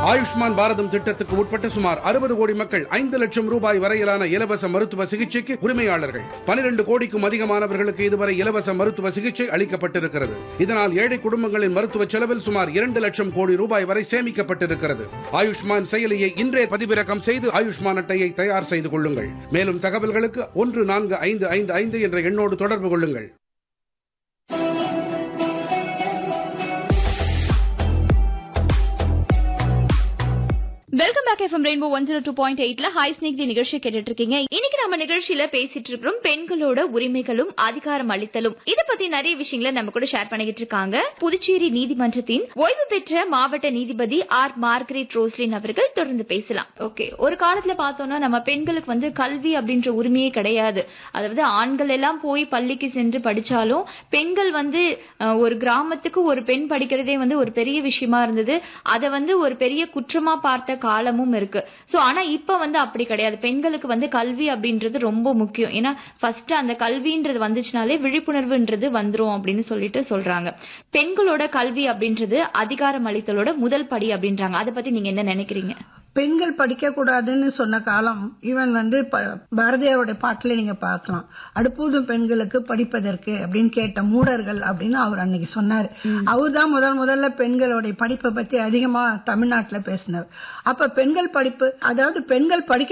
ஆயுஷ்மான் பாரதம் திட்டத்துக்கு உட்பட்ட சுமார் அறுபது கோடி மக்கள் ஐந்து லட்சம் ரூபாய் வரையிலான இலவச மருத்துவ சிகிச்சைக்கு உரிமையாளர்கள் பனிரெண்டு கோடிக்கும் அதிகமானவர்களுக்கு இதுவரை இலவச மருத்துவ சிகிச்சை அளிக்கப்பட்டிருக்கிறது இதனால் ஏழை குடும்பங்களின் மருத்துவ செலவில் சுமார் இரண்டு லட்சம் கோடி ரூபாய் வரை சேமிக்கப்பட்டிருக்கிறது ஆயுஷ்மான் செயலியை இன்றே பதிவிறக்கம் செய்து ஆயுஷ்மான் அட்டையை தயார் செய்து கொள்ளுங்கள் மேலும் தகவல்களுக்கு ஒன்று நான்கு ஐந்து ஐந்து ஐந்து என்ற எண்ணோடு தொடர்பு கொள்ளுங்கள் welcome back FM rainbow one zero two point எயிட்ல ஹாய் ஸ்னேக் தி நிகழ்ச்சி கேட்டுட்டு இருக்கீங்க இன்னைக்கு நம்ம நிகழ்ச்சியில பேசிட்டு இருக்கிறோம் பெண்களோட உரிமைகளும் அதிகாரம் அளித்தலும் இத பத்தி நிறைய விஷயங்களை நம்ம கூட ஷேர் பண்ணிக்கிட்டு இருக்காங்க புதுச்சேரி நீதிமன்றத்தின் ஓய்வு பெற்ற மாவட்ட நீதிபதி ஆர் மார்கரெட் ரோஸ்லின் அவர்கள் தொடர்ந்து பேசலாம் ஓகே ஒரு காலத்துல பார்த்தோம்னா நம்ம பெண்களுக்கு வந்து கல்வி அப்படின்ற உரிமையே கிடையாது அதாவது ஆண்கள் எல்லாம் போய் பள்ளிக்கு சென்று படிச்சாலும் பெண்கள் வந்து அஹ், ஒரு கிராமத்துக்கு ஒரு பெண் படிக்கிறதே வந்து ஒரு பெரிய விஷயமா இருந்தது அதை வந்து ஒரு பெரிய குற்றமா பார்த்த காலமும் இருக்கு சோ ஆனா இப்ப வந்து அப்படி கிடையாது பெண்களுக்கு வந்து கல்வி அப்படின்றது ரொம்ப முக்கியம் ஏன்னா ஃபர்ஸ்ட் அந்த கல்வின்றது வந்துச்சுனாலே விழிப்புணர்வுன்றது வந்துரும் அப்படின்னு சொல்லிட்டு சொல்றாங்க பெண்களோட கல்வி அப்படின்றது அதிகாரம் அளித்தலோட முதல் படி அப்படின்றாங்க அதை பத்தி நீங்க என்ன நினைக்கிறீங்க பெண்கள் படிக்க கூடாதுன்னு சொன்ன காலம் ஈவன் வந்து ப- பாரதியாருடைய பாட்டுல நீங்க பார்க்கலாம் அடுப்பூதும் பெண்களுக்கு படிப்பதற்கு அப்படின்னு கேட்ட மூடர்கள் அப்படின்னு அவர் அன்னைக்கு சொன்னாரு அவர் தான் முதல் முதல்ல பெண்களுடைய படிப்பை பத்தி அதிகமா தமிழ்நாட்டுல பேசினார் அப்ப பெண்கள் படிப்பு அதாவது பெண்கள் படிக்க